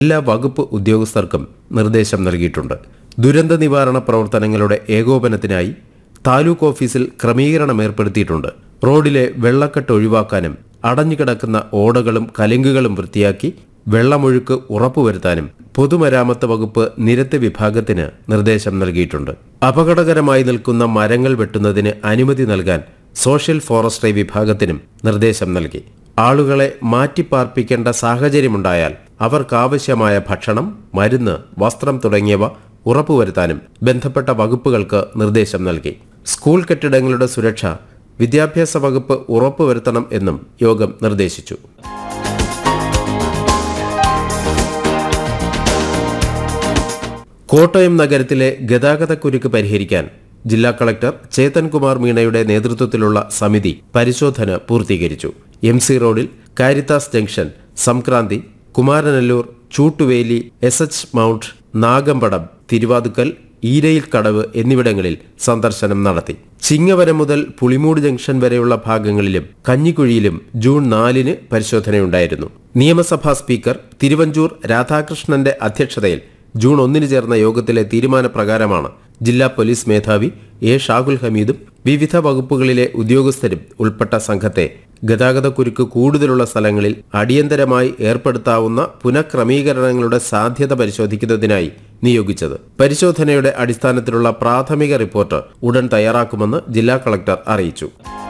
എല്ലാ വകുപ്പ് ഉദ്യോഗസ്ഥർക്കും നിർദ്ദേശം നൽകിയിട്ടുണ്ട് ദുരന്ത നിവാരണ പ്രവർത്തനങ്ങളുടെ ഏകോപനത്തിനായി താലൂക്ക് ഓഫീസിൽ ക്രമീകരണം ഏർപ്പെടുത്തിയിട്ടുണ്ട് റോഡിലെ വെള്ളക്കെട്ട് ഒഴിവാക്കാനും അടഞ്ഞുകിടക്കുന്ന ഓടകളും കലുങ്കുകളും വൃത്തിയാക്കി വെള്ളമൊഴുക്ക് ഉറപ്പുവരുത്താനും പൊതുമരാമത്ത് വകുപ്പ് നിരത്ത് വിഭാഗത്തിന് നിർദ്ദേശം നൽകിയിട്ടുണ്ട് അപകടകരമായി നിൽക്കുന്ന മരങ്ങൾ വെട്ടുന്നതിന് അനുമതി നൽകാൻ സോഷ്യൽ ഫോറസ്ട്രി വിഭാഗത്തിനും നിർദ്ദേശം നൽകി ആളുകളെ മാറ്റിപ്പാർപ്പിക്കേണ്ട സാഹചര്യമുണ്ടായാൽ അവർക്കാവശ്യമായ ഭക്ഷണം മരുന്ന് വസ്ത്രം തുടങ്ങിയവ ഉറപ്പുവരുത്താനും ബന്ധപ്പെട്ട വകുപ്പുകൾക്ക് നിർദ്ദേശം നൽകി സ്കൂൾ കെട്ടിടങ്ങളുടെ സുരക്ഷ വിദ്യാഭ്യാസ വകുപ്പ് ഉറപ്പുവരുത്തണം എന്നും യോഗം നിർദ്ദേശിച്ചു കോട്ടയം നഗരത്തിലെ ഗതാഗതക്കുരുക്ക് പരിഹരിക്കാൻ ജില്ലാ കളക്ടർ ചേതൻകുമാർ മീണയുടെ നേതൃത്വത്തിലുള്ള സമിതി പരിശോധന പൂർത്തീകരിച്ചു എം സി റോഡിൽ Caritas junction Sankranthi Kumaranalloor Chootuveli S H mount Nagampadam Thiruvathukkal ഈരയിൽ കടവ് എന്നിവിടങ്ങളിൽ സന്ദർശനം നടത്തി ചിങ്ങവരം മുതൽ പുളിമൂട് ജംഗ്ഷൻ വരെയുള്ള ഭാഗങ്ങളിലും കഞ്ഞിക്കുഴിയിലും ജൂൺ നാലിന് പരിശോധനയുണ്ടായിരുന്നു നിയമസഭാ സ്പീക്കർ തിരുവഞ്ചൂർ രാധാകൃഷ്ണന്റെ അധ്യക്ഷതയിൽ ജൂൺ ഒന്നിന് ചേർന്ന യോഗത്തിലെ തീരുമാനപ്രകാരമാണ് ജില്ലാ പോലീസ് മേധാവി എ ഷാഹുൽ ഹമീദും വിവിധ വകുപ്പുകളിലെ ഉദ്യോഗസ്ഥരും ഉൾപ്പെട്ട സംഘത്തെ ഗതാഗതക്കുരുക്ക് കൂടുതലുള്ള സ്ഥലങ്ങളിൽ അടിയന്തരമായി ഏർപ്പെടുത്താവുന്ന പുനഃക്രമീകരണങ്ങളുടെ സാധ്യത പരിശോധിക്കുന്നതിനായി നിയോഗിച്ചത് പരിശോധനയുടെ അടിസ്ഥാനത്തിലുള്ള പ്രാഥമിക റിപ്പോർട്ട് ഉടൻ തയ്യാറാക്കുമെന്ന് ജില്ലാ കളക്ടർ അറിയിച്ചു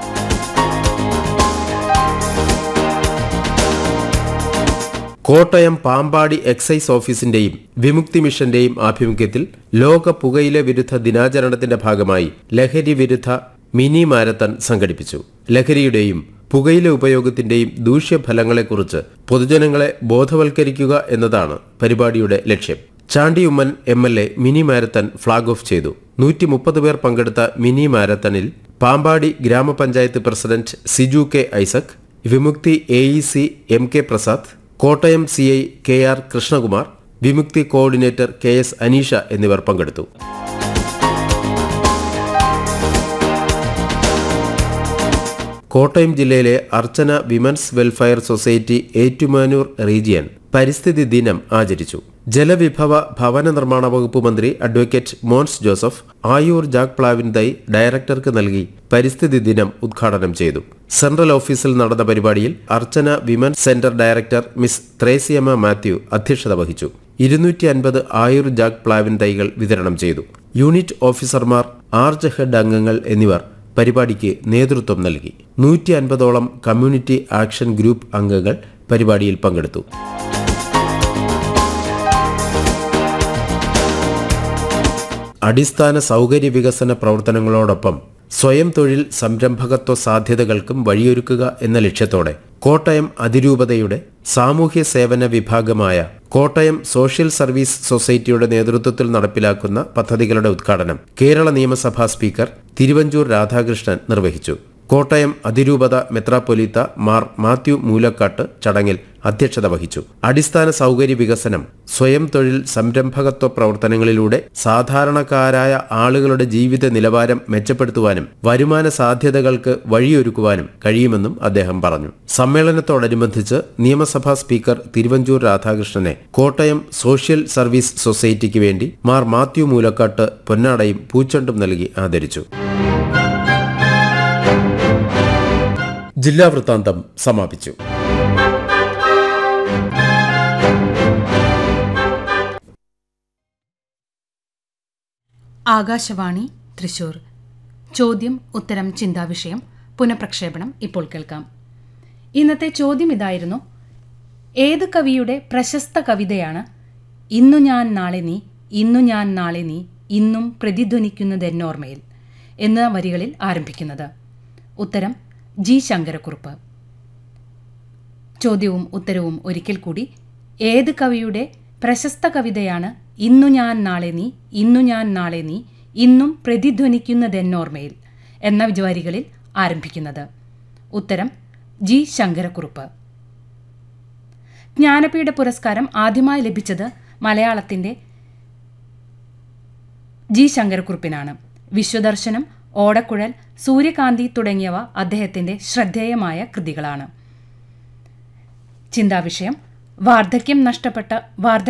കോട്ടയം പാമ്പാടി എക്സൈസ് ഓഫീസിന്റെയും വിമുക്തി മിഷന്റെയും ആഭിമുഖ്യത്തിൽ ലോക പുകയില വിരുദ്ധ ദിനാചരണത്തിന്റെ ഭാഗമായി ലഹരി വിരുദ്ധ മിനി മാരത്തൺ സംഘടിപ്പിച്ചു ലഹരിയുടെയും പുകയില ഉപയോഗത്തിന്റെയും ദൂഷ്യഫലങ്ങളെക്കുറിച്ച് പൊതുജനങ്ങളെ ബോധവൽക്കരിക്കുക എന്നതാണ് പരിപാടിയുടെ ലക്ഷ്യം Chandy Oommen M L A mini marathon flag off ചെയ്തു നൂറ്റി മുപ്പത് പേർ പങ്കെടുത്ത മിനി മാരത്തണിൽ Pampady grama panchayat president Siju K Isaac Vimukthi A E C M K Prasad Kottayam C I K R Krishnakumar Vimukthi coordinator K S Aneesha എന്നിവർ പങ്കെടുത്തു കോട്ടയം ജില്ലയിലെ Archana women's welfare society Ettumanoor region പരിസ്ഥിതി ദിനം ആചരിച്ചു ജലവിഭവ ഭവന നിർമ്മാണ വകുപ്പ് മന്ത്രി അഡ്വക്കേറ്റ് മോൻസ് ജോസഫ് ആയൂർ ജാക് പ്ലാവിൻ തൈ ഡയറക്ടർക്ക് നൽകി പരിസ്ഥിതി ദിനം ഉദ്ഘാടനം ചെയ്തു സെൻട്രൽ ഓഫീസിൽ നടന്ന പരിപാടിയിൽ Archana women centre director miss Thresiamma Mathew അധ്യക്ഷത വഹിച്ചു ഇരുന്നൂറ്റി അൻപത് ആയുർ ജാക് പ്ലാവിൻ തൈകൾ വിതരണം ചെയ്തു യൂണിറ്റ് ഓഫീസർമാർ ആർച്ച് ഹെഡ് അംഗങ്ങൾ എന്നിവർ പരിപാടിക്ക് നേതൃത്വം നൽകി നൂറ്റി അൻപതോളം കമ്മ്യൂണിറ്റി ആക്ഷൻ ഗ്രൂപ്പ് അംഗങ്ങൾ പരിപാടിയിൽ പങ്കെടുത്തു അടിസ്ഥാന സൗകര്യ വികസന പ്രവർത്തനങ്ങളോടൊപ്പം സ്വയം തൊഴിൽ സംരംഭകത്വ സാധ്യതകൾക്കും വഴിയൊരുക്കുക എന്ന ലക്ഷ്യത്തോടെ കോട്ടയം അതിരൂപതയുടെ സാമൂഹ്യ സേവന വിഭാഗമായ കോട്ടയം സോഷ്യൽ സർവീസ് സൊസൈറ്റിയുടെ നേതൃത്വത്തിൽ നടപ്പിലാക്കുന്ന പദ്ധതികളുടെ ഉദ്ഘാടനം കേരള നിയമസഭാ സ്പീക്കർ തിരുവഞ്ചൂർ രാധാകൃഷ്ണൻ നിർവഹിച്ചു കോട്ടയം അതിരൂപത മെത്രാപ്പൊലീത്ത മാർ മാത്യു മൂലക്കാട്ട് ചടങ്ങിൽ അധ്യക്ഷത വഹിച്ചു അടിസ്ഥാന സൗകര്യ വികസനം സ്വയം തൊഴിൽ സംരംഭകത്വ പ്രവർത്തനങ്ങളിലൂടെ സാധാരണക്കാരായ ആളുകളുടെ ജീവിത നിലവാരം മെച്ചപ്പെടുത്തുവാനും വരുമാന സാധ്യതകൾക്ക് വഴിയൊരുക്കുവാനും കഴിയുമെന്നും അദ്ദേഹം പറഞ്ഞു സമ്മേളനത്തോടനുബന്ധിച്ച് നിയമസഭാ സ്പീക്കർ തിരുവഞ്ചൂർ രാധാകൃഷ്ണനെ കോട്ടയം സോഷ്യൽ സർവീസ് സൊസൈറ്റിക്ക് വേണ്ടി മാർ മാത്യു മൂലക്കാട്ട് പൊന്നാടയും പൂച്ചെണ്ടും നൽകി ആദരിച്ചു ജില്ലാ വൃത്താന്തം സമാപിച്ചു ആകാശവാണി തൃശൂർ ചോദ്യം ഉത്തരം ചിന്താവിഷയം പുനഃപ്രക്ഷേപണം ഇപ്പോൾ കേൾക്കാം ഇന്നത്തെ ചോദ്യം ഇതായിരുന്നു ഏത് കവിയുടെ പ്രശസ്ത കവിതയാണ് ഇന്നു ഞാൻ നാളെ നീ ഇന്നു ഞാൻ നാളെ നീ ഇന്നും പ്രതിധ്വനിക്കുന്നതെന്നോർമ്മയിൽ എന്ന വരികളിൽ ആരംഭിക്കുന്നത് ഉത്തരം ജി ശങ്കരക്കുറുപ്പ് ചോദ്യവും ഉത്തരവും ഒരിക്കൽ കൂടി ഏത് കവിയുടെ പ്രശസ്ത കവിതയാണ് ഇന്നു ഞാൻ നാളെ നീ ഇന്നു ഞാൻ നാളെ നീ ഇന്നും പ്രതിധ്വനിക്കുന്നതെന്നോർമ്മയിൽ എന്ന വിജാരികളിൽ ആരംഭിക്കുന്നത് ഉത്തരം ജി ശങ്കരക്കുറുപ്പ് ജ്ഞാനപീഠ പുരസ്കാരം ആദ്യമായി ലഭിച്ചത് മലയാളത്തിന്റെ ജി ശങ്കരക്കുറുപ്പിനാണ് വിശ്വദർശനം ഓടക്കുഴൽ സൂര്യകാന്തി തുടങ്ങിയവ അദ്ദേഹത്തിന്റെ ശ്രദ്ധേയമായ കൃതികളാണ് ചിന്താവിഷയം വാർദ്ധക്യം നഷ്ടപ്പെട്ട വാർദ്ധ